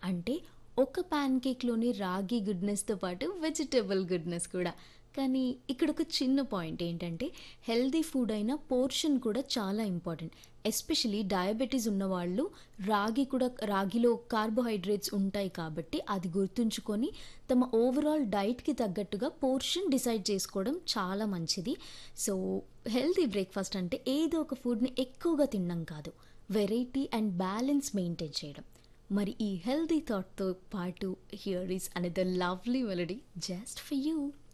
అంటే ఒక ప్యాన్ కేక్‌లోనే రాగి గుడ్‌నెస్‌తో పాటు వెజిటబుల్ గుడ్‌నెస్ కూడా. కానీ ఇక్కడ ఒక చిన్న పాయింట్ ఏంటంటే హెల్తీ ఫుడ్ అయిన పోర్షన్ కూడా చాలా ఇంపార్టెంట్. ఎస్పెషల్లీ డయాబెటిస్ ఉన్నవాళ్ళు రాగి కూడా రాగిలో కార్బోహైడ్రేట్స్ ఉంటాయి కాబట్టి అది గుర్తుంచుకొని తమ ఓవరాల్ డైట్‌కి తగ్గట్టుగా పోర్షన్ డిసైడ్ చేసుకోవడం చాలా మంచిది. సో, హెల్తీ బ్రేక్‌ఫాస్ట్ అంటే ఏదో ఒక ఫుడ్‌ని ఎక్కువగా తినడం కాదు. వెరైటీ అండ్ బ్యాలెన్స్ మెయింటైన్ చేయడం. మరి ఈ హెల్తీ థాట్‌తో పాటు here is another lovely melody just for you.